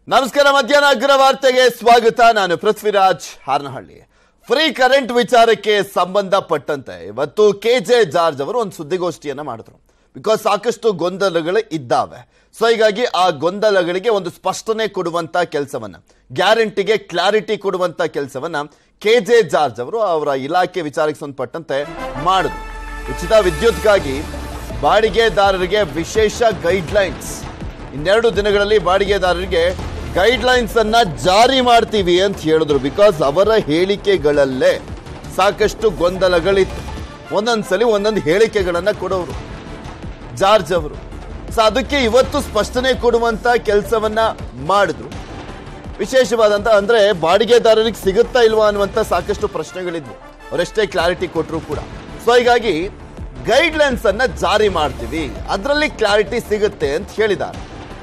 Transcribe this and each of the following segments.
ನಮಸ್ಕಾರ ಮಧ್ಯಾಹ್ನ ಅಗ್ರ ವಾರ್ತೆಗೆ ಸ್ವಾಗತ ನಾನು ಪೃಥ್ವಿರಾಜ್ ಹಾರನಹಳ್ಳಿ ಫ್ರೀ ಕರೆಂಟ್ ವಿಚಾರಕ್ಕೆ ಸಂಬಂಧಪಟ್ಟಂತೆ ಇವತ್ತು ಕೆ ಜೆ ಜಾರ್ಜ್ ಅವರು ಒಂದು ಸುದ್ದಿಗೋಷ್ಠಿಯನ್ನ ಮಾಡಿದ್ರು ಬಿಕಾಸ್ ಸಾಕಷ್ಟು ಗೊಂದಲಗಳು ಇದ್ದಾವೆ ಸೊ ಹೀಗಾಗಿ ಆ ಗೊಂದಲಗಳಿಗೆ ಒಂದು ಸ್ಪಷ್ಟನೆ ಕೊಡುವಂತ ಕೆಲಸವನ್ನ ಗ್ಯಾರಂಟಿಗೆ ಕ್ಲಾರಿಟಿ ಕೊಡುವಂತ ಕೆಲಸವನ್ನ ಕೆ ಜೆ ಜಾರ್ಜ್ ಅವರು ಅವರ ಇಲಾಖೆ ವಿಚಾರಕ್ಕೆ ಸಂಬಂಧಪಟ್ಟಂತೆ ಮಾಡಿದ್ರು ಉಚಿತ ವಿದ್ಯುತ್ಗಾಗಿ ಬಾಡಿಗೆದಾರರಿಗೆ ವಿಶೇಷ ಗೈಡ್ಲೈನ್ಸ್ ಇನ್ನೆರಡು ದಿನಗಳಲ್ಲಿ ಬಾಡಿಗೆದಾರರಿಗೆ ಗೈಡ್ಲೈನ್ಸ್ ಅನ್ನ ಜಾರಿ ಮಾಡ್ತೀವಿ ಅಂತ ಹೇಳಿದ್ರು ಬಿಕಾಸ್ ಅವರ ಹೇಳಿಕೆಗಳಲ್ಲೇ ಸಾಕಷ್ಟು ಗೊಂದಲಗಳಿತ್ತು ಒಂದೊಂದ್ಸಲಿ ಒಂದೊಂದು ಹೇಳಿಕೆಗಳನ್ನ ಕೊಡೋರು ಜಾರ್ಜ್ ಅವರು ಸೊ ಅದಕ್ಕೆ ಇವತ್ತು ಸ್ಪಷ್ಟನೆ ಕೊಡುವಂತ ಕೆಲಸವನ್ನ ಮಾಡಿದ್ರು ವಿಶೇಷವಾದಂತ ಅಂದ್ರೆ ಬಾಡಿಗೆದಾರರಿಗೆ ಸಿಗುತ್ತಾ ಇಲ್ವಾ ಅನ್ನುವಂತ ಸಾಕಷ್ಟು ಪ್ರಶ್ನೆಗಳಿದ್ವು ಅವರೆಷ್ಟೇ ಕ್ಲಾರಿಟಿ ಕೊಟ್ಟರು ಕೂಡ ಸೊ ಹೀಗಾಗಿ ಗೈಡ್ಲೈನ್ಸ್ ಅನ್ನ ಜಾರಿ ಮಾಡ್ತೀವಿ ಅದರಲ್ಲಿ ಕ್ಲಾರಿಟಿ ಸಿಗುತ್ತೆ ಅಂತ ಹೇಳಿದ್ದಾರೆ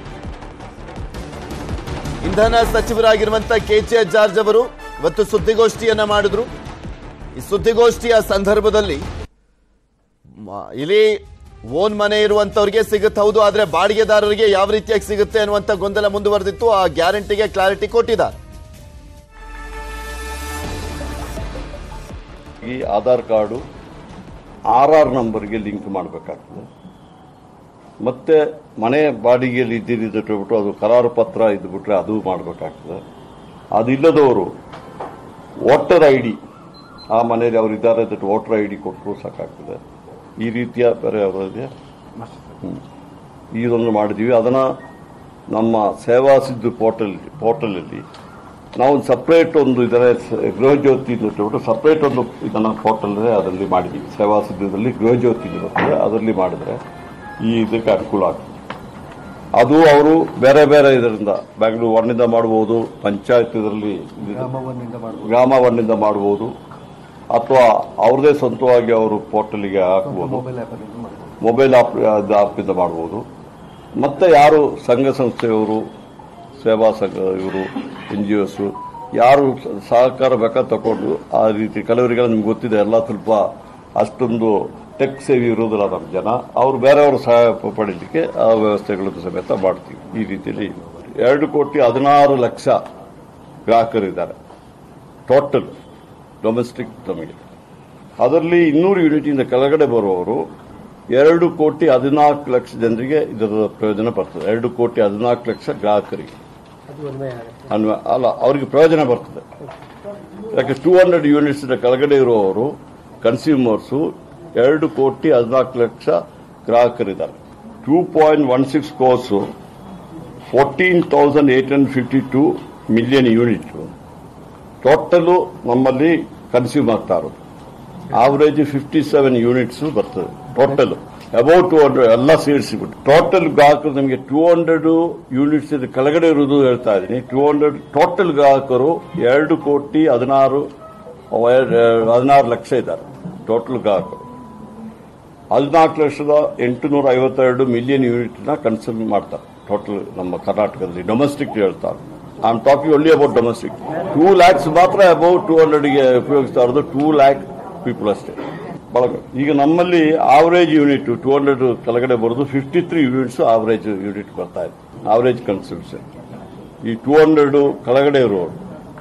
ಇಂಧನ ಸಚಿವರಾಗಿರುವಂತ ಕೆ ಜೆ ಜಾರ್ಜ್ ಅವರು ಇವತ್ತು ಸುದ್ದಿಗೋಷ್ಠಿಯನ್ನ ಮಾಡಿದ್ರು ಈ ಸುದ್ದಿಗೋಷ್ಠಿಯ ಸಂದರ್ಭದಲ್ಲಿ ಮ- ಇಲ್ಲಿ ಓನ್ ಮನೆ ಇರುವಂತವ್ರಿಗೆ ಸಿಗುತ್ತೆ ಹೌದು ಆದ್ರೆ ಬಾಡಿಗೆದಾರರಿಗೆ ಯಾವ ರೀತಿಯಾಗಿ ಸಿಗುತ್ತೆ ಅನ್ನುವಂತ ಗೊಂದಲ ಮುಂದುವರೆದಿತ್ತು ಆ ಗ್ಯಾರಂಟಿಗೆ ಕ್ಲಾರಿಟಿ ಕೊಟ್ಟಿದ್ದಾರೆ ಈ ಆಧಾರ್ ಕಾರ್ಡು ಆರ್ ಆರ್ ನಂಬರ್ಗೆ ಲಿಂಕ್ ಮಾಡಬೇಕಾಗ್ತದೆ ಮತ್ತೆ ಮನೆ ಬಾಡಿಗೆಯಲ್ಲಿ ಇದ್ದಿದ್ದು ಅದು ಕರಾರು ಪತ್ರ ಇದ್ಬಿಟ್ರೆ ಅದು ಮಾಡಬೇಕಾಗ್ತದೆ ಅದಿಲ್ಲದವರು ವೋಟರ್ ಐ ಡಿ ಆ ಮನೆಯಲ್ಲಿ ಅವರು ಇದ್ದಾರೆ ಅಂತ ವೋಟರ್ ಐ ಡಿ ಕೊಟ್ಟರು ಸಾಕಾಗ್ತದೆ ಈ ರೀತಿಯ ಬೇರೆ ಯಾವುದಿದೆ ಇದೊಂದು ಮಾಡಿದ್ದೀವಿ ಅದನ್ನು ನಮ್ಮ ಸೇವಾ ಸಿದ್ದು ಪೋರ್ಟಲ್ ಪೋರ್ಟಲಲ್ಲಿ ನಾವು ಒಂದು ಸಪ್ರೇಟ್ ಒಂದು ಇದರ ಗೃಹಜ್ಯೋತಿ ಬಿಟ್ಟು ಸಪ್ರೇಟ್ ಒಂದು ಇದನ್ನು ಪೋರ್ಟಲ್ ಅದರಲ್ಲಿ ಮಾಡಿದ್ದೀವಿ ಸೇವಾ ಸಿದ್ಧದಲ್ಲಿ ಗೃಹಜ್ಯೋತಿ ಅಂತ ಬರ್ತದೆ ಅದರಲ್ಲಿ ಮಾಡಿದ್ರೆ ಈ ಇದಕ್ಕೆ ಅನುಕೂಲ ಆಗ್ತದೆ ಅದು ಅವರು ಬೇರೆ ಬೇರೆ ಇದರಿಂದ ಬೆಂಗಳೂರು ಒನ್ನಿಂದ ಮಾಡ್ಬೋದು ಪಂಚಾಯತ್ ಇದರಲ್ಲಿ ಗ್ರಾಮ ಒನ್ನಿಂದ ಮಾಡ್ಬೋದು ಅಥವಾ ಅವ್ರದೇ ಸ್ವಂತವಾಗಿ ಅವರು ಪೋರ್ಟಲ್ಗೆ ಹಾಕ್ಬೋದು ಮೊಬೈಲ್ ಆಪ್ ಆಪಿಂದ ಮಾಡ್ಬೋದು ಮತ್ತೆ ಯಾರು ಸಂಘ ಸಂಸ್ಥೆಯವರು ಸೇವಾ ಸಂಘ ಇವರು ಎನ್ ಜಿ ಒಸ್ ಯಾರು ಸಹಕಾರ ಬೇಕಾದ ತಗೊಂಡು ಆ ರೀತಿ ಕೆಲವರಿಗೆಲ್ಲ ನಿಮ್ಗೆ ಗೊತ್ತಿದೆ ಎಲ್ಲ ಸ್ವಲ್ಪ ಅಷ್ಟೊಂದು ಟೆಕ್ ಸೇವಿ ಇರೋದಿಲ್ಲ ನಮ್ಮ ಜನ ಅವ್ರು ಬೇರೆಯವರು ಸಹಾಯ ಪ- ಪಡೀಲಿಕ್ಕೆ ಆ ವ್ಯವಸ್ಥೆಗಳನ್ನು ಸಮೇತ ಮಾಡ್ತೀವಿ ಈ ರೀತಿಯಲ್ಲಿ ಎರಡು ಕೋಟಿ ಹದಿನಾರು ಲಕ್ಷ ಗ್ರಾಹಕರಿದ್ದಾರೆ ಟೋಟಲ್ ಡೊಮೆಸ್ಟಿಕ್ ನಮಗೆ ಅದರಲ್ಲಿ ಇನ್ನೂರು ಯೂನಿಟಿಂದ ಕೆಳಗಡೆ ಬರುವವರು ಎರಡು ಕೋಟಿ ಹದಿನಾಲ್ಕು ಲಕ್ಷ ಜನರಿಗೆ ಇದರ ಪ್ರಯೋಜನ ಬರ್ತದೆ ಎರಡು ಕೋಟಿ ಹದಿನಾಲ್ಕು ಲಕ್ಷ ಗ್ರಾಹಕರಿಗೆ ಅನ್ವ ಅಲ್ಲ ಅವರಿಗೆ ಪ್ರಯೋಜನ ಬರ್ತದೆ ಯಾಕೆ ಟೂ ಹಂಡ್ರೆಡ್ ಯೂನಿಟ್ಸ್ ಕೆಳಗಡೆ ಇರುವವರು ಕನ್ಸ್ಯೂಮರ್ಸು ಎರಡು ಕೋಟಿ ಹದಿನಾಲ್ಕು ಲಕ್ಷ ಗ್ರಾಹಕರಿದ್ದಾರೆ two point one six crores fourteen thousand eight hundred fifty two million unit total ನಮ್ಮಲ್ಲಿ ಕನ್ಸ್ಯೂಮ್ ಆಗ್ತಾ ಇರೋದು ಆವರೇಜ್ ಫಿಫ್ಟಿ ಸೆವೆನ್ ಯೂನಿಟ್ಸ್ ಬರ್ತದೆ ಟೋಟಲ್ ಅಬೌಟ್ ಟೂ ಹಂಡ್ರೆಡ್ ಎಲ್ಲ ಸೇರಿಸಿಬಿಟ್ಟು ಟೋಟಲ್ ಗ್ರಾಹಕರು ನಮಗೆ ಟೂ ಹಂಡ್ರೆಡ್ ಯೂನಿಟ್ಸ್ ಕೆಳಗಡೆ ಇರುವುದು ಹೇಳ್ತಾ ಇದ್ದೀನಿ ಟೂ ಹಂಡ್ರೆಡ್ ಟೋಟಲ್ ಗ್ರಾಹಕರು ಎರಡು ಕೋಟಿ ಹದಿನಾರು ಹದಿನಾರು ಲಕ್ಷ ಇದ್ದಾರೆ ಟೋಟಲ್ ಗ್ರಾಹಕರು ಹದಿನಾಲ್ಕು ಲಕ್ಷದ ಎಂಟುನೂರ ಐವತ್ತೆರಡು ಮಿಲಿಯನ್ ಯೂನಿಟ್ನ ಕನ್ಸ್ಯೂಮ್ ಮಾಡ್ತಾರೆ ಟೋಟಲ್ ನಮ್ಮ ಕರ್ನಾಟಕದಲ್ಲಿ ಡೊಮೆಸ್ಟಿಕ್ ಹೇಳ್ತಾರೆ I am talking only about domestic two lakhs ಮಾತ್ರ ಅಬೌಟ್ ಟೂ ಹಂಡ್ರೆಡ್ಗೆ ಉಪಯೋಗಿಸ್ತಾ ಇರೋದು ಟೂ ಲ್ಯಾಕ್ ಪೀಪಲ್ ಅಷ್ಟೇ ಬಳಗ ಈಗ ನಮ್ಮಲ್ಲಿ ಆವರೇಜ್ ಯೂನಿಟ್ ಟೂ ಹಂಡ್ರೆಡ್ ಕೆಳಗಡೆ ಬರೋದು fifty three units average unit ಬರ್ತಾ ಇದೆ ಆವರೇಜ್ ಕನ್ಸೂಮ್ಷನ್ ಈ ಟೂ ಹಂಡ್ರೆಡ್ ಕೆಳಗಡೆ ಇರೋರು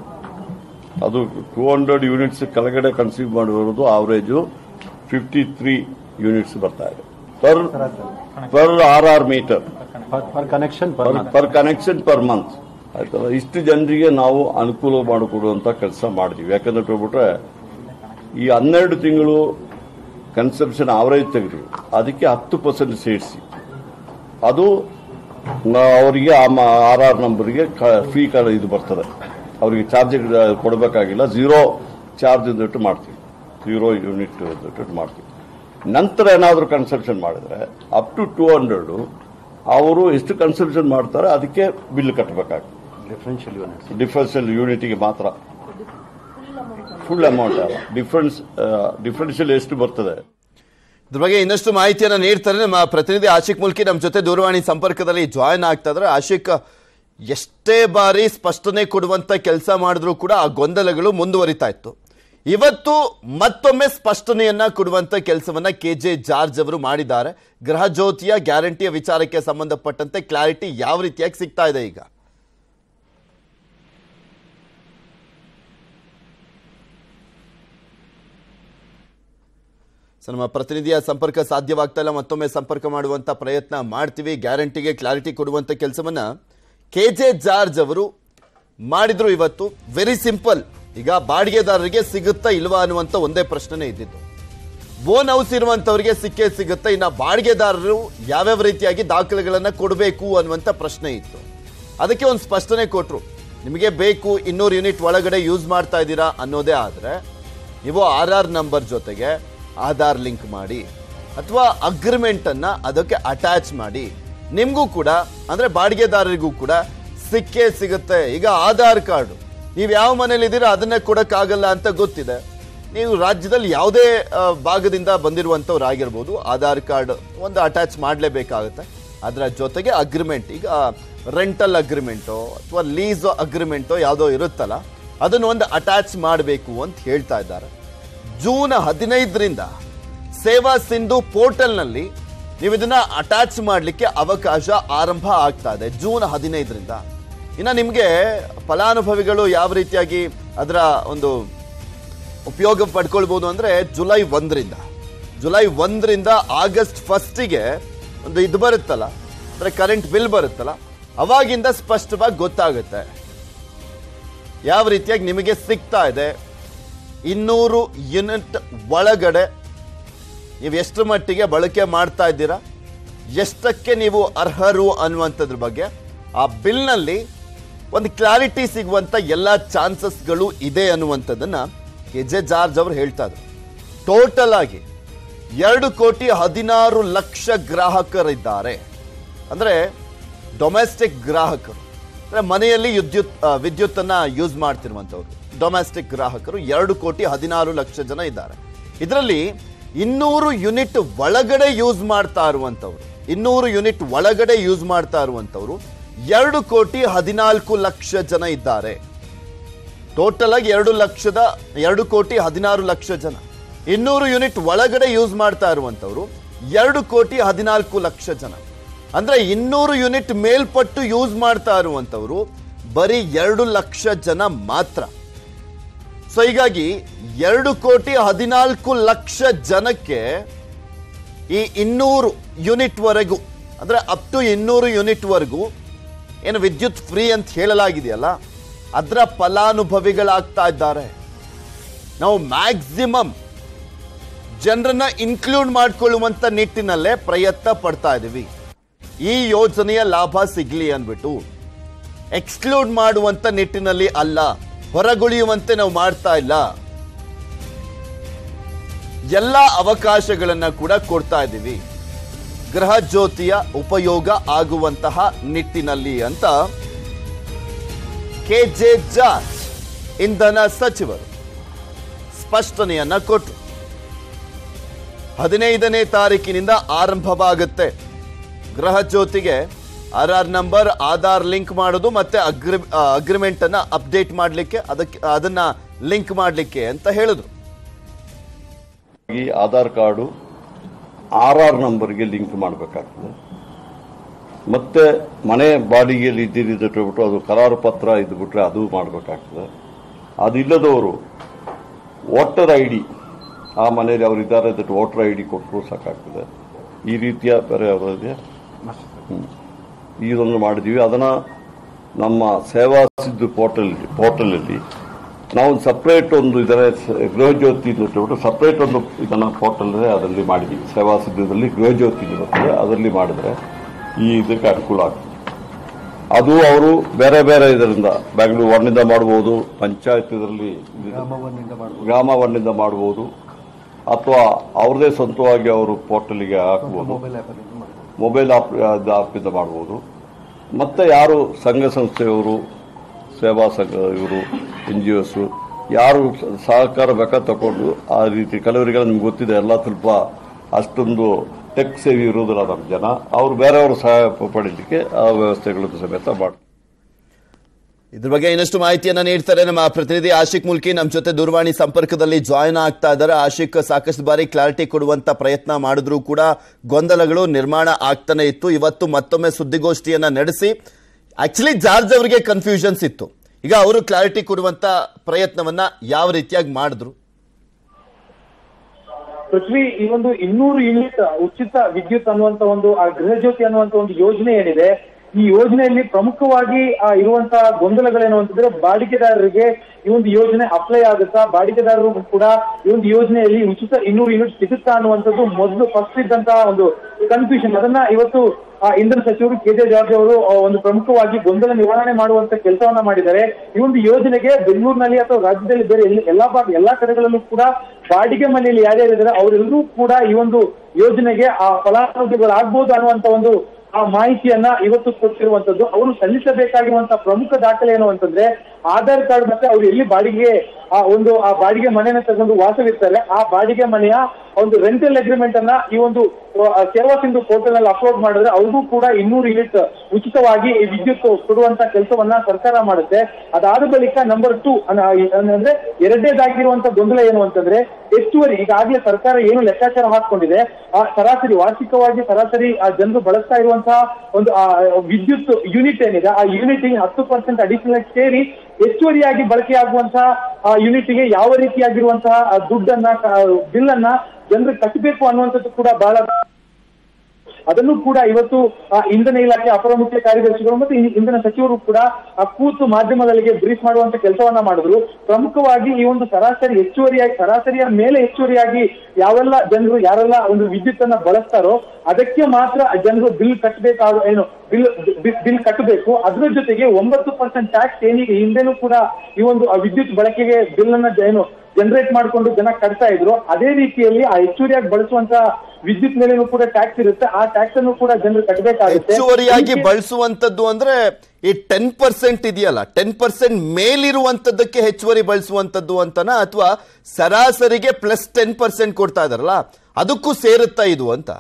ಅದು ಟೂ ಹಂಡ್ರೆಡ್ ಯೂನಿಟ್ಸ್ ಕೆಳಗಡೆ ಕನ್ಸ್ಯೂಮ್ ಮಾಡಿರೋದು ಆವರೇಜು ಫಿಫ್ಟಿ ತ್ರೀ ಯೂನಿಟ್ಸ್ ಬರ್ತಾ ಇದೆ per per R R meter per connection per month. Per connection per month ಆಯ್ತಲ್ಲ ಇಷ್ಟು ಜನರಿಗೆ ನಾವು ಅನುಕೂಲ ಮಾಡಿಕೊಡುವಂತ ಕೆಲಸ ಮಾಡಿದೀವಿ ಯಾಕಂದ್ರೆ ಹೇಳ್ಬಿಟ್ರೆ ಈ ಹನ್ನೆರಡು ತಿಂಗಳು ಕನ್ಸಂಪ್ಷನ್ ಆವರೇಜ್ ತೆಗೆದು ಅದಕ್ಕೆ ಹತ್ತು ಪರ್ಸೆಂಟ್ ಸೇರಿಸಿ ಅದು ನ- ಅವರಿಗೆ ಆರ್ ಆರ್ ನಂಬರ್ಗೆ ಫ್ರೀ ಕಾರ್ಡ್ ಇದು ಬರ್ತದೆ ಅವರಿಗೆ ಚಾರ್ಜ್ ಕೊಡಬೇಕಾಗಿಲ್ಲ ಝೀರೋ ಚಾರ್ಜ್ ಇಟ್ಟು ಮಾಡ್ತೀವಿ ಝೀರೋ ಯೂನಿಟ್ ಇಟ್ಟು ಮಾಡ್ತೀವಿ ನಂತರ ಏನಾದರೂ ಕನ್ಸಂಪ್ಷನ್ ಮಾಡಿದ್ರೆ ಅಪ್ ಟು ಟೂ ಹಂಡ್ರೆಡ್ ಅವರು ಎಷ್ಟು ಕನ್ಸಂಪ್ಷನ್ ಮಾಡ್ತಾರೆ ಅದಕ್ಕೆ ಬಿಲ್ ಕಟ್ಟಬೇಕಾಗ್ತದೆ Differential units. ಡಿಫರೆನ್ಷಿಯಲ್ ಯೂನಿಟಿಗೆ ಮಾತ್ರ ಫುಲ್ ಅಮೌಂಟ್ ಅಲ್ಲ ಡಿಫರೆನ್ಸ್ ಡಿಫರೆನ್ಷಿಯಲ್ ಎಷ್ಟು ಬರ್ತದೆ ಇದ್ರ ಬಗ್ಗೆ ಇನ್ನಷ್ಟು ಮಾಹಿತಿಯನ್ನ ನೀಡ್ತಾರೆ ನಮ್ಮ ಪ್ರತಿನಿಧಿ ಆಶಿಕ್ ಮುಲ್ಕಿ ನಮ್ಮ ಜೊತೆ ದೂರವಾಣಿ ಸಂಪರ್ಕದಲ್ಲಿ ಜಾಯ್ನ್ ಆಗ್ತಾ ಇದ್ರೆ ಆಶಿಕ್ ಎಷ್ಟೇ ಬಾರಿ ಸ್ಪಷ್ಟನೆ ಕೊಡುವಂತ ಕೆಲಸ ಮಾಡಿದ್ರು ಕೂಡ ಆ ಗೊಂದಲಗಳು ಮುಂದುವರಿತಾ ಇತ್ತು ಇವತ್ತು ಮತ್ತೊಮ್ಮೆ ಸ್ಪಷ್ಟನೆಯನ್ನ ಕೊಡುವಂತ ಕೆಲಸವನ್ನ ಕೆ ಜೆ ಜಾರ್ಜ್ ಅವರು ಮಾಡಿದ್ದಾರೆ ಗೃಹ ಜ್ಯೋತಿಯ ಗ್ಯಾರಂಟಿಯ ವಿಚಾರಕ್ಕೆ ಸಂಬಂಧಪಟ್ಟಂತೆ ಕ್ಲಾರಿಟಿ ಯಾವ ರೀತಿಯಾಗಿ ಸಿಗ್ತಾ ಇದೆ ಈಗ ಸೊ ನಮ್ಮ ಪ್ರತಿನಿಧಿಯ ಸಂಪರ್ಕ ಸಾಧ್ಯವಾಗ್ತಾ ಇಲ್ಲ ಮತ್ತೊಮ್ಮೆ ಸಂಪರ್ಕ ಮಾಡುವಂತ ಪ್ರಯತ್ನ ಮಾಡ್ತೀವಿ ಗ್ಯಾರಂಟಿಗೆ ಕ್ಲಾರಿಟಿ ಕೊಡುವಂತ ಕೆಲಸವನ್ನ ಕೆ ಜೆ ಜಾರ್ಜ್ ಅವರು ಮಾಡಿದ್ರು ಇವತ್ತು ವೆರಿ ಸಿಂಪಲ್ ಈಗ ಬಾಡಿಗೆದಾರರಿಗೆ ಸಿಗುತ್ತಾ ಇಲ್ವಾ ಅನ್ನುವಂತ ಒಂದೇ ಪ್ರಶ್ನೆನೇ ಇದ್ದಿದ್ದು ಬೋನ್ ಹೌಸ್ ಇರುವಂತವರಿಗೆ ಸಿಕ್ಕೇ ಸಿಗುತ್ತೆ ಇನ್ನ ಬಾಡಿಗೆದಾರರು ಯಾವ್ಯಾವ ರೀತಿಯಾಗಿ ದಾಖಲೆಗಳನ್ನ ಕೊಡಬೇಕು ಅನ್ನುವಂತ ಪ್ರಶ್ನೆ ಇತ್ತು ಅದಕ್ಕೆ ಒಂದು ಸ್ಪಷ್ಟನೆ ಕೊಟ್ರು ನಿಮಗೆ ಬೇಕು ಇನ್ನೂರು ಯೂನಿಟ್ ಒಳಗಡೆ ಯೂಸ್ ಮಾಡ್ತಾ ಇದ್ದೀರಾ ಅನ್ನೋದೇ ಆದ್ರೆ ನೀವು ಆರ್ ಆರ್ ನಂಬರ್ ಜೊತೆಗೆ ಆಧಾರ್ ಲಿಂಕ್ ಮಾಡಿ ಅಥವಾ ಅಗ್ರಿಮೆಂಟ್ ಅನ್ನ ಅದಕ್ಕೆ ಅಟ್ಯಾಚ್ ಮಾಡಿ ನಿಮಗೂ ಕೂಡ ಅಂದ್ರೆ ಬಾಡಿಗೆದಾರರಿಗೂ ಕೂಡ ಸಿಕ್ಕೇ ಸಿಗುತ್ತೆ ಈಗ ಆಧಾರ್ ಕಾರ್ಡು ನೀವು ಯಾವ ಮನೇಲಿ ಇದ್ದೀರಾ ಅದನ್ನೇ ಕೊಡಕ್ಕಾಗಲ್ಲ ಅಂತ ಗೊತ್ತಿದೆ ನೀವು ರಾಜ್ಯದಲ್ಲಿ ಯಾವುದೇ ಆ, ಭಾಗದಿಂದ ಬಂದಿರುವಂಥವ್ರು ಆಗಿರ್ಬೋದು ಆಧಾರ್ ಕಾರ್ಡ್ ಒಂದು ಅಟ್ಯಾಚ್ ಮಾಡಲೇಬೇಕಾಗುತ್ತೆ ಅದರ ಜೊತೆಗೆ ಅಗ್ರಿಮೆಂಟ್ ಈಗ ರೆಂಟಲ್ ಅಗ್ರಿಮೆಂಟೋ ಅಥವಾ ಲೀಸ್ ಅಗ್ರಿಮೆಂಟೋ ಯಾವುದೋ ಇರುತ್ತಲ್ಲ ಅದನ್ನು ಒಂದು ಅಟ್ಯಾಚ್ ಮಾಡಬೇಕು ಅಂತ ಹೇಳ್ತಾ ಇದ್ದಾರೆ ಜೂನ್ ಹದಿನೈದರಿಂದ ಸೇವಾ ಸಿಂಧು ಪೋರ್ಟಲ್ನಲ್ಲಿ ನೀವು ಇದನ್ನ ಅಟ್ಯಾಚ್ ಮಾಡಲಿಕ್ಕೆ ಅವಕಾಶ ಆರಂಭ ಆಗ್ತಾ ಇದೆ ಜೂನ್ ಹದಿನೈದರಿಂದ ಇನ್ನು ನಿಮಗೆ ಫಲಾನುಭವಿಗಳು ಯಾವ ರೀತಿಯಾಗಿ ಅದರ ಒಂದು ಉಪಯೋಗ ಪಡ್ಕೊಳ್ಬೋದು ಅಂದ್ರೆ ಜುಲೈ ಒಂದರಿಂದ ಜುಲೈ ಒಂದರಿಂದ ಆಗಸ್ಟ್ ಫಸ್ಟಿಗೆ ಒಂದು ಇದು ಬರುತ್ತಲ್ಲ ಅಂದ್ರೆ ಕರೆಂಟ್ ಬಿಲ್ ಬರುತ್ತಲ್ಲ ಅವಾಗಿಂದ ಸ್ಪಷ್ಟವಾಗಿ ಗೊತ್ತಾಗುತ್ತೆ ಯಾವ ರೀತಿಯಾಗಿ ನಿಮಗೆ ಸಿಗ್ತಾ ಇದೆ ಇನ್ನೂರು ಯೂನಿಟ್ ಒಳಗಡೆ ನೀವು ಎಷ್ಟು ಮಟ್ಟಿಗೆ ಬಳಕೆ ಮಾಡ್ತಾ ಇದ್ದೀರಾ ಎಷ್ಟಕ್ಕೆ ನೀವು ಅರ್ಹರು ಅನ್ನುವಂಥದ್ರ ಬಗ್ಗೆ ಆ ಬಿಲ್ನಲ್ಲಿ ಒಂದು ಕ್ಲಾರಿಟಿ ಸಿಗುವಂತ ಎಲ್ಲ ಚಾನ್ಸಸ್ಗಳು ಇದೆ ಅನ್ನುವಂಥದ್ದನ್ನ ಕೆ ಜೆ ಜಾರ್ಜ್ ಅವರು ಹೇಳ್ತಾ ಇದ್ರು ಟೋಟಲ್ ಆಗಿ ಎರಡು ಕೋಟಿ ಹದಿನಾರು ಲಕ್ಷ ಗ್ರಾಹಕರಿದ್ದಾರೆ ಅಂದ್ರೆ ಡೊಮೆಸ್ಟಿಕ್ ಗ್ರಾಹಕರು ಅಂದ್ರೆ ಮನೆಯಲ್ಲಿ ವಿದ್ಯುತ್ ಆ, ವಿದ್ಯುತ್ತನ್ನ ಯೂಸ್ ಮಾಡ್ತಿರುವಂಥವ್ರು ಡೊಮೆಸ್ಟಿಕ್ ಗ್ರಾಹಕರು ಎರಡು ಕೋಟಿ ಹದಿನಾರು ಲಕ್ಷ ಜನ ಇದ್ದಾರೆ ಇದರಲ್ಲಿ ಇನ್ನೂರು ಯೂನಿಟ್ ಒಳಗಡೆ ಯೂಸ್ ಮಾಡ್ತಾ ಇರುವಂಥವ್ರು ಇನ್ನೂರು ಯೂನಿಟ್ ಒಳಗಡೆ ಯೂಸ್ ಮಾಡ್ತಾ ಇರುವಂಥವ್ರು ಎರಡು ಕೋಟಿ ಹದಿನಾಲ್ಕು ಲಕ್ಷ ಜನ ಇದ್ದಾರೆ ಟೋಟಲ್ ಆಗಿ ಎರಡು ಲಕ್ಷದ ಎರಡು ಕೋಟಿ ಹದಿನಾರು ಲಕ್ಷ ಜನ ಇನ್ನೂರು ಯೂನಿಟ್ ಒಳಗಡೆ ಯೂಸ್ ಮಾಡ್ತಾ ಇರುವಂತವ್ರು ಎರಡು ಕೋಟಿ ಹದಿನಾಲ್ಕು ಲಕ್ಷ ಜನ ಅಂದ್ರೆ ಇನ್ನೂರು ಯೂನಿಟ್ ಮೇಲ್ಪಟ್ಟು ಯೂಸ್ ಮಾಡ್ತಾ ಇರುವಂತವ್ರು ಬರೀ ಎರಡು ಲಕ್ಷ ಜನ ಮಾತ್ರ ಸೊ ಹೀಗಾಗಿ ಎರಡು ಕೋಟಿ ಹದಿನಾಲ್ಕು ಲಕ್ಷ ಜನಕ್ಕೆ ಈ ಇನ್ನೂರು ಯೂನಿಟ್ ವರೆಗೂ ಅಂದ್ರೆ ಅಪ್ ಟು ಇನ್ನೂರು ಯೂನಿಟ್ ವರೆಗೂ ಏನು ವಿದ್ಯುತ್ ಫ್ರೀ ಅಂತ ಹೇಳಲಾಗಿದೆಯಲ್ಲ ಅದರ ಫಲಾನುಭವಿಗಳಾಗ್ತಾ ಇದ್ದಾರೆ ನಾವು ಮ್ಯಾಕ್ಸಿಮಮ್ ಜನರನ್ನ ಇನ್ಕ್ಲೂಡ್ ಮಾಡ್ಕೊಳ್ಳುವಂತ ನಿಟ್ಟಿನಲ್ಲೇ ಪ್ರಯತ್ನ ಪಡ್ತಾ ಇದ್ದೀವಿ ಈ ಯೋಜನೆಯ ಲಾಭ ಸಿಗ್ಲಿ ಅಂದ್ಬಿಟ್ಟು ಎಕ್ಸ್ಕ್ಲೂಡ್ ಮಾಡುವಂತ ನಿಟ್ಟಿನಲ್ಲಿ ಅಲ್ಲ ಹೊರಗುಳಿಯುವಂತೆ ನಾವು ಮಾಡ್ತಾ ಇಲ್ಲ ಎಲ್ಲ ಅವಕಾಶಗಳನ್ನ ಕೂಡ ಕೊಡ್ತಾ ಇದ್ದೀವಿ ಗೃಹ ಜ್ಯೋತಿಯ ಉಪಯೋಗ ಆಗುವಂತಹ ನಿಟ್ಟಿನಲ್ಲಿ ಅಂತ ಕೆ ಜೆ ಜಾರ್ಜ್ ಇಂಧನ ಸಚಿವರು ಸ್ಪಷ್ಟನೆಯನ್ನ ಕೊಟ್ಟರು ಹದಿನೈದನೇ ತಾರೀಕಿನಿಂದ ಆರಂಭವಾಗುತ್ತೆ ಗೃಹ ಜ್ಯೋತಿಗೆ R R number Aadhaar link ಮಾಡೋದು ಮತ್ತೆ ಅಗ್ರಿ ಅಗ್ರಿಮೆಂಟ್ ಅನ್ನ ಅಪ್ಡೇಟ್ ಮಾಡಲಿಕ್ಕೆ ಅದಕ್ಕೆ ಅದನ್ನ ಲಿಂಕ್ ಮಾಡಲಿಕ್ಕೆ ಅಂತ ಹೇಳಿದ್ರು ಈ ಆಧಾರ್ ಕಾರ್ಡು ಆರ್ ಆರ್ ನಂಬರ್ಗೆ ಲಿಂಕ್ ಮಾಡಬೇಕಾಗ್ತದೆ ಮತ್ತೆ ಮನೆ ಬಾಡಿಗೆಯಲ್ಲಿ ಇದ್ದಿದ್ದು ಅದು ಕರಾರು ಪತ್ರ ಇದ್ಬಿಟ್ರೆ ಅದು ಮಾಡಬೇಕಾಗ್ತದೆ ಅದಿಲ್ಲದವರು ವೋಟರ್ ಐ ಡಿ ಆ ಮನೆಯಲ್ಲಿ ಅವರು ಇದ್ದಾರೆ ಅಂತ ವೋಟರ್ ಐ ಡಿ ಕೊಟ್ಟರು ಸಾಕಾಗ್ತದೆ ಈ ರೀತಿಯ ಬೇರೆ ಯಾವುದೋ ಇದೆಯಾ ಹ್ಮ್. ಇದನ್ನು ಮಾಡಿದ್ದೀವಿ ಅದನ್ನ ನಮ್ಮ ಸೇವಾ ಸಿದ್ದು ಪೋರ್ಟಲ್ ಪೋರ್ಟಲಲ್ಲಿ ನಾವು ಸಪ್ರೇಟ್ ಒಂದು ಇದರ ಗೃಹ ಜ್ಯೋತಿ ಅಂತ ಹೇಳ್ಬಿಟ್ಟು ಸಪ್ರೇಟ್ ಒಂದು ಇದನ್ನ ಪೋರ್ಟಲ್ ಅದರಲ್ಲಿ ಮಾಡಿದ್ದೀವಿ ಸೇವಾ ಸಿದ್ಧದಲ್ಲಿ ಗೃಹ ಜ್ಯೋತಿ ಅಂತ ಬರ್ತದೆ ಅದರಲ್ಲಿ ಮಾಡಿದ್ರೆ ಈ ಇದಕ್ಕೆ ಅನುಕೂಲ ಆಗ್ತದೆ ಅದು ಅವರು ಬೇರೆ ಬೇರೆ ಇದರಿಂದ ಬೆಂಗಳೂರು ಒನ್ನಿಂದ ಮಾಡ್ಬೋದು ಪಂಚಾಯತ್ ಇದರಲ್ಲಿ ಗ್ರಾಮ ಒನ್ನಿಂದ ಮಾಡ್ಬೋದು ಅಥವಾ ಅವ್ರದೇ ಸ್ವಂತವಾಗಿ ಅವರು ಪೋರ್ಟಲ್ಗೆ ಹಾಕ್ಬೋದು ಮೊಬೈಲ್ ಆಪ್ ಆಪಿಂದ ಮಾಡ್ಬೋದು ಮತ್ತೆ ಯಾರು ಸಂಘ ಸಂಸ್ಥೆಯವರು ಸೇವಾ ಸಂಘ ಇವರು ಎನ್ ಜಿ ಒಸ್ ಯಾರು ಸಹಕಾರ ಬೇಕಾದ ತಗೊಂಡು ಆ ರೀತಿ ಕೆಲವರಿಗೆಲ್ಲ ನಿಮ್ಗೆ ಗೊತ್ತಿದೆ ಎಲ್ಲ ಸ್ವಲ್ಪ ಅಷ್ಟೊಂದು ಟೆಕ್ ಸೇವಿ ಇರೋದಿಲ್ಲ ನಮ್ಮ ಜನ ಅವರು ಬೇರೆಯವರು ಸಹಾಯ ಪಡೀಲಿಕ್ಕೆ ಆ ವ್ಯವಸ್ಥೆಗಳನ್ನು ಸಮೇತ ಮಾಡ್ತಾರೆ ಇದ್ರ ಬಗ್ಗೆ ಇನ್ನಷ್ಟು ಮಾಹಿತಿಯನ್ನ ನೀಡ್ತಾರೆ ನಮ್ಮ ಪ್ರತಿನಿಧಿ ಆಶಿಕ್ ಮುಲ್ಕಿ ನಮ್ಮ ಜೊತೆ ದೂರವಾಣಿ ಸಂಪರ್ಕದಲ್ಲಿ ಜಾಯಿನ್ ಆಗ್ತಾ ಇದ್ದಾರೆ ಆಶಿಕ್ ಸಾಕಷ್ಟು ಬಾರಿ ಕ್ಲಾರಿಟಿ ಕೊಡುವಂತ ಪ್ರಯತ್ನ ಮಾಡಿದ್ರು ಕೂಡ ಗೊಂದಲಗಳು ನಿರ್ಮಾಣ ಆಗ್ತಾನೆ ಇತ್ತು ಇವತ್ತು ಮತ್ತೊಮ್ಮೆ ಸುದ್ದಿಗೋಷ್ಠಿಯನ್ನ ನಡೆಸಿ ಆಕ್ಚುಲಿ ಜಾರ್ಜ್ ಅವರಿಗೆ ಕನ್ಫ್ಯೂಷನ್ಸ್ ಇತ್ತು ಈಗ ಅವರು ಕ್ಲಾರಿಟಿ ಕೊಡುವಂತ ಪ್ರಯತ್ನವನ್ನ ಯಾವ ರೀತಿಯಾಗಿ ಮಾಡಿದ್ರು ಪೃಥ್ವಿ ಈ ಒಂದು ಇನ್ನೂರು ಯೂನಿಟ್ ಉಚಿತ ವಿದ್ಯುತ್ ಅನ್ನುವಂತ ಒಂದು ಆ ಗೃಹ ಜ್ಯೋತಿ ಅನ್ನುವಂತ ಒಂದು ಯೋಜನೆ ಏನಿದೆ ಈ ಯೋಜನೆಯಲ್ಲಿ ಪ್ರಮುಖವಾಗಿ ಆ, ಇರುವಂತಹ ಗೊಂದಲಗಳೇನು ಅಂತಂದ್ರೆ ಬಾಡಿಗೆದಾರರಿಗೆ ಈ ಒಂದು ಯೋಜನೆ ಅಪ್ಲೈ ಆಗುತ್ತಾ ಬಾಡಿಗೆದಾರರು ಕೂಡ ಈ ಒಂದು ಯೋಜನೆಯಲ್ಲಿ ಉಚಿತ ಇನ್ನೂರು ಯೂನಿಟ್ ಸಿಗುತ್ತಾ ಅನ್ನುವಂಥದ್ದು ಮೊದಲು ಫಸ್ಟ್ ಇದ್ದಂತಹ ಒಂದು ಕನ್ಫ್ಯೂಷನ್ ಅದನ್ನ ಇವತ್ತು ಆ ಇಂಧನ ಸಚಿವರು ಕೆ ಜೆ ಜಾರ್ಜ್ ಅವರು ಆ, ಒಂದು ಪ್ರಮುಖವಾಗಿ ಗೊಂದಲ ನಿವಾರಣೆ ಮಾಡುವಂತ ಕೆಲಸವನ್ನ ಮಾಡಿದ್ದಾರೆ ಈ ಒಂದು ಯೋಜನೆಗೆ ಬೆಂಗಳೂರಿನಲ್ಲಿ ಅಥವಾ ರಾಜ್ಯದಲ್ಲಿ ಬೇರೆ ಎಲ್ಲಿ- ಎಲ್ಲಾ ಭಾಗ ಎಲ್ಲಾ ಕಡೆಗಳಲ್ಲೂ ಕೂಡ ಬಾಡಿಗೆ ಮನೆಯಲ್ಲಿ ಯಾರ್ಯಾರಿದ್ದಾರೆ ಅವರೆಲ್ಲರೂ ಕೂಡ ಈ ಒಂದು ಯೋಜನೆಗೆ ಆ ಫಲಾನುಭವಿಗಳಾಗ್ಬೋದು ಅನ್ನುವಂತ ಒಂದು ಆ ಮಾಹಿತಿಯನ್ನ ಇವತ್ತು ಕೊಟ್ಟಿರುವಂತದ್ದು ಅವರು ಸಲ್ಲಿಸಬೇಕಾಗಿರುವಂತಹ ಪ್ರಮುಖ ದಾಖಲೆ ಏನು ಅಂತಂದ್ರೆ ಆಧಾರ್ ಕಾರ್ಡ್ ಮತ್ತೆ ಅವ್ರು ಎಲ್ಲಿ ಬಾಡಿಗೆ ಆ ಒಂದು ಆ ಬಾಡಿಗೆ ಮನೆಯನ್ನ ತಗೊಂಡು ವಾಸವಿರ್ತಾರೆ ಆ ಬಾಡಿಗೆ ಮನೆಯ ಒಂದು ರೆಂಟಲ್ ಅಗ್ರಿಮೆಂಟ್ ಅನ್ನ ಈ ಒಂದು ಆ, ಸೇವಾ ಸಿಂಧು ಪೋರ್ಟಲ್ ನಲ್ಲಿ ಅಪ್ಲೋಡ್ ಮಾಡಿದ್ರೆ ಅವ್ರಿಗೂ ಕೂಡ ಇನ್ನೂರು ಯೂನಿಟ್ ಉಚಿತವಾಗಿ ಈ ವಿದ್ಯುತ್ ಕೊಡುವಂತ ಕೆಲಸವನ್ನ ಸರ್ಕಾರ ಮಾಡುತ್ತೆ ಅದಾದ ಬಳಿಕ ನಂಬರ್ ಟೂ ಅಂದ್ರೆ ಎರಡನೇದಾಗಿರುವಂತ ಗೊಂದಲ ಏನು ಅಂತಂದ್ರೆ ಹೆಚ್ಚುವರಿ ಈಗಾಗಲೇ ಸರ್ಕಾರ ಏನು ಲೆಕ್ಕಾಚಾರ ಹಾಕೊಂಡಿದೆ ಆ ಸರಾಸರಿ ವಾರ್ಷಿಕವಾಗಿ ಸರಾಸರಿ ಆ ಜನರು ಬಳಸ್ತಾ ಇರುವಂತಹ ಒಂದು ಆ ವಿದ್ಯುತ್ ಯೂನಿಟ್ ಏನಿದೆ ಆ ಯೂನಿಟ್ ಹತ್ತು ಪರ್ಸೆಂಟ್ ಅಡಿಷನಲ್ ಸೇರಿ ಹೆಚ್ಚುವರಿಯಾಗಿ ಬಳಕೆಯಾಗುವಂತಹ ಆ ಯೂನಿಟ್ಗೆ ಯಾವ ರೀತಿಯಾಗಿರುವಂತಹ ಆ ದುಡ್ಡನ್ನ ಬಿಲ್ ಅನ್ನ ಜನರು ಕಟ್ಟಬೇಕು ಅನ್ನುವಂಥದ್ದು ಕೂಡ ಬಹಳ ಅದನ್ನು ಕೂಡ ಇವತ್ತು ಆ ಇಂಧನ ಇಲಾಖೆ ಅಪರ ಮುಖ್ಯ ಕಾರ್ಯದರ್ಶಿಗಳು ಮತ್ತು ಈ ಇಂಧನ ಸಚಿವರು ಕೂಡ ಆ ಕೂತು ಮಾಧ್ಯಮಗಳಿಗೆ ಬ್ರೀಫ್ ಮಾಡುವಂತ ಕೆಲಸವನ್ನ ಮಾಡಿದ್ರು ಪ್ರಮುಖವಾಗಿ ಈ ಒಂದು ಸರಾಸರಿ ಹೆಚ್ಚುವರಿಯಾಗಿ ಸರಾಸರಿಯ ಮೇಲೆ ಹೆಚ್ಚುವರಿಯಾಗಿ ಯಾವೆಲ್ಲ ಜನರು ಯಾರೆಲ್ಲ ಒಂದು ವಿದ್ಯುತ್ ಅನ್ನ ಬಳಸ್ತಾರೋ ಅದಕ್ಕೆ ಮಾತ್ರ ಜನರು ಬಿಲ್ ಕಟ್ಟಬೇಕಾಗ ಏನು ಬಿಲ್ ಬಿಲ್ ಕಟ್ಟಬೇಕು ಅದ್ರ ಜೊತೆಗೆ ಒಂಬತ್ತು ಪರ್ಸೆಂಟ್ ಟ್ಯಾಕ್ಸ್ ಏನಿಗೆ ಹಿಂದೆನೂ ಕೂಡ ಈ ಒಂದು ಆ ವಿದ್ಯುತ್ ಬಳಕೆಗೆ ಬಿಲ್ ಅನ್ನ ಏನು ಜನರೇಟ್ ಮಾಡಿಕೊಂಡು ಜನ ಕಟ್ತಾ ಇದ್ರು ಅದೇ ರೀತಿಯಲ್ಲಿ ಆ ಹೆಚ್ಚುವರಿಯಾಗಿ ಬಳಸುವಂತ ವಿದ್ಯುತ್ ಮೇಲೆನೂ ಕೂಡ ಟ್ಯಾಕ್ಸ್ ಇರುತ್ತೆ ಆ ಟ್ಯಾಕ್ಸ್ ಅನ್ನು ಕೂಡ ಜನರು ಕಟ್ಟಬೇಕಾಗುತ್ತೆ ಹೆಚ್ಚುವರಿಯಾಗಿ ಬಳಸುವಂತದ್ದು ಅಂದ್ರೆ ಈ ಟೆನ್ ಪರ್ಸೆಂಟ್ ಇದೆಯಲ್ಲ ಟೆನ್ ಪರ್ಸೆಂಟ್ ಮೇಲಿರುವಂತದ್ದಕ್ಕೆ ಹೆಚ್ಚುವರಿ ಬಳಸುವಂತದ್ದು ಅಂತನಾ ಅಥವಾ ಸರಾಸರಿಗೆ ಪ್ಲಸ್ ಟೆನ್ ಪರ್ಸೆಂಟ್ ಕೊಡ್ತಾ ಇದಾರಲ್ಲ ಅದಕ್ಕೂ ಸೇರುತ್ತಾ ಇದು ಅಂತ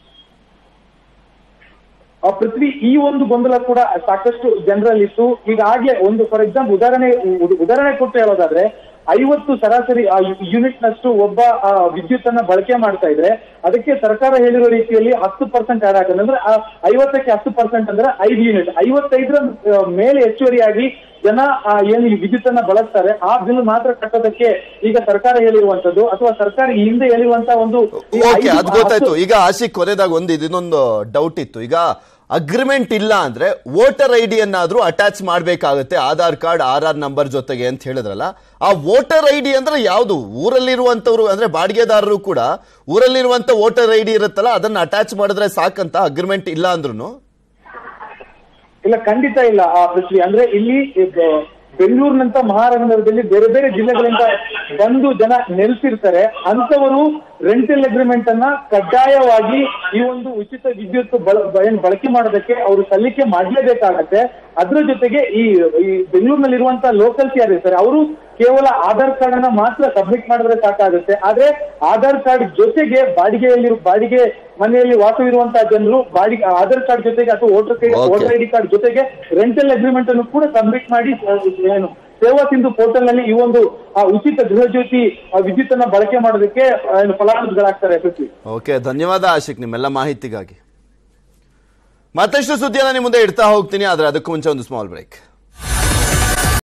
ಆ ಪೃಥ್ವಿ ಈ ಒಂದು ಗೊಂದಲ ಕೂಡ ಸಾಕಷ್ಟು ಜನರಲ್ಲಿತ್ತು ಈಗಾಗ್ಲೇ ಒಂದು ಫಾರ್ ಎಕ್ಸಾಂಪಲ್ ಉದಾಹರಣೆ ಉ- ಉದಾಹರಣೆ ಕೊಟ್ಟು ಹೇಳೋದಾದ್ರೆ ಐವತ್ತು ಸರಾಸರಿ ಯೂನಿಟ್ ನಷ್ಟು ಒಬ್ಬ ಆ, ವಿದ್ಯುತ್ ಅನ್ನ ಬಳಕೆ ಮಾಡ್ತಾ ಇದ್ರೆ ಅದಕ್ಕೆ ಸರ್ಕಾರ ಹೇಳಿರೋ ರೀತಿಯಲ್ಲಿ ಹತ್ತು ಪರ್ಸೆಂಟ್ ಆಡ್ ಆಗುತ್ತೆ ಅಂದ್ರೆ ಆ ಐವತ್ತಕ್ಕೆ ಹತ್ತು ಪರ್ಸೆಂಟ್ ಅಂದ್ರೆ ಐದು ಯೂನಿಟ್ ಐವತ್ತೈದರ ಆ, ಮೇಲೆ ಹೆಚ್ಚುವರಿಯಾಗಿ ಜನ ಆ, ಏನು ಈ ವಿದ್ಯುತ್ ಅನ್ನ ಬಳಸ್ತಾರೆ ಆ ಬಿಲ್ ಮಾತ್ರ ಕಟ್ಟೋದಕ್ಕೆ ಈಗ ಸರ್ಕಾರ ಹೇಳಿರುವಂತದ್ದು ಅಥವಾ ಸರ್ಕಾರ ಈ ಹಿಂದೆ ಹೇಳಿರುವಂತ ಒಂದು ಈ ಓಕೆ ಐದು- ಅದು ಗೊತ್ತಾಯ್ತು ಹತ್ತು- ಈಗ ಆಶಿಕ್ ಕೊನೆದಾಗ ಒಂದು ಇದನ್ನೊಂದು ಡೌಟ್ ಇತ್ತು ಈಗ ಅಗ್ರಿಮೆಂಟ್ ಇಲ್ಲ ಅಂದ್ರೆ ವೋಟರ್ ಐ ಡಿ ಅನ್ನಾದ್ರೂ ಅಟ್ಯಾಚ್ ಮಾಡ್ಬೇಕಾಗತ್ತೆ Aadhaar card R R number ಜೊತೆಗೆ ಅಂತ ಹೇಳಿದ್ರಲ್ಲ ಆ ವೋಟರ್ ಐ ಡಿ ಅಂದ್ರೆ ಯಾವುದು ಊರಲ್ಲಿರುವಂತವ್ರು ಅಂದ್ರೆ ಬಾಡಿಗೆದಾರರು ಕೂಡ ಊರಲ್ಲಿರುವಂತ ವೋಟರ್ ಐ ಡಿ ಇರುತ್ತಲ್ಲ ಅದನ್ನ ಅಟ್ಯಾಚ್ ಮಾಡಿದ್ರೆ ಸಾಕಂತ ಅಗ್ರಿಮೆಂಟ್ ಇಲ್ಲ ಅಂದ್ರೂ ಇಲ್ಲ ಖಂಡಿತ ಇಲ್ಲ ಆ ಪೃಥ್ವಿ ಅಂದ್ರೆ ಇಲ್ಲಿ ಇದು ಬೆಂಗಳೂರಿನಂತ ಮಹಾನಗರದಲ್ಲಿ ಬೇರೆ ಬೇರೆ ಜಿಲ್ಲೆಗಳಿಂದ ಬಂದು ಜನ ನೆಲೆಸಿರ್ತಾರೆ ಅಂತವರು ರೆಂಟಲ್ ಅಗ್ರಿಮೆಂಟ್ ಅನ್ನ ಕಡ್ಡಾಯವಾಗಿ ಈ ಒಂದು ಉಚಿತ ವಿದ್ಯುತ್ ಬಳ- ಬ- ಏನ್ ಬಳಕೆ ಮಾಡೋದಕ್ಕೆ ಅವರು ಸಲ್ಲಿಕೆ ಮಾಡಲೇಬೇಕಾಗತ್ತೆ ಅದ್ರ ಜೊತೆಗೆ ಈ ಈ ಬೆಂಗಳೂರಿನಲ್ಲಿರುವಂತಹ ಲೋಕಲ್ಸ್ ಯಾರಿರ್ತಾರೆ ಅವರು ಕೇವಲ ಆಧಾರ್ ಕಾರ್ಡ್ ಅನ್ನ ಮಾತ್ರ ಸಬ್ಮಿಟ್ ಮಾಡಿದ್ರೆ ಸಾಕಾಗುತ್ತೆ ಆದ್ರೆ ಆಧಾರ್ ಕಾರ್ಡ್ ಜೊತೆಗೆ ಬಾಡಿಗೆಯಲ್ಲಿ ಬಾಡಿಗೆ ಮನೆಯಲ್ಲಿ ವಾಸವಿರುವಂತಹ ಜನರು ಬಾಡಿಗೆ ಆಧಾರ್ ಕಾರ್ಡ್ ಜೊತೆಗೆ ಅಥವಾ voter Okay. Voter ID card ಜೊತೆಗೆ ರೆಂಟಲ್ ಅಗ್ರಿಮೆಂಟ್ ಅನ್ನು ಕೂಡ ಸಬ್ಮಿಟ್ ಮಾಡಿ ಆ, ಏನು ಸೇವಾ ಸಿಂಧು ಪೋರ್ಟಲ್ ನಲ್ಲಿ ಈ ಒಂದು ಆ, ಉಚಿತ ಗೃಹ ಜ್ಯೋತಿ ಆ, ವಿದ್ಯುತ್ ಅನ್ನ ಬಳಕೆ ಮಾಡೋದಕ್ಕೆ ಆ, ಏನು ಫಲಾನುಭವಿಗಳಾಗ್ತಾರೆ ಪೃಥ್ವಿ ಓಕೆ ಧನ್ಯವಾದ ಆಶಿಕ್ ನಿಮ್ಮೆಲ್ಲ ಮಾಹಿತಿಗಾಗಿ ಮತ್ತಷ್ಟು ಸುದ್ದಿಯನ್ನ ನಿಮ್ಮ ಮುಂದೆ ಇಡ್ತಾ ಹೋಗ್ತೀನಿ ಆದ್ರೆ ಅದಕ್ಕೂ ಮುಂಚೆ ಒಂದು ಸ್ಮಾಲ್ ಬ್ರೇಕ್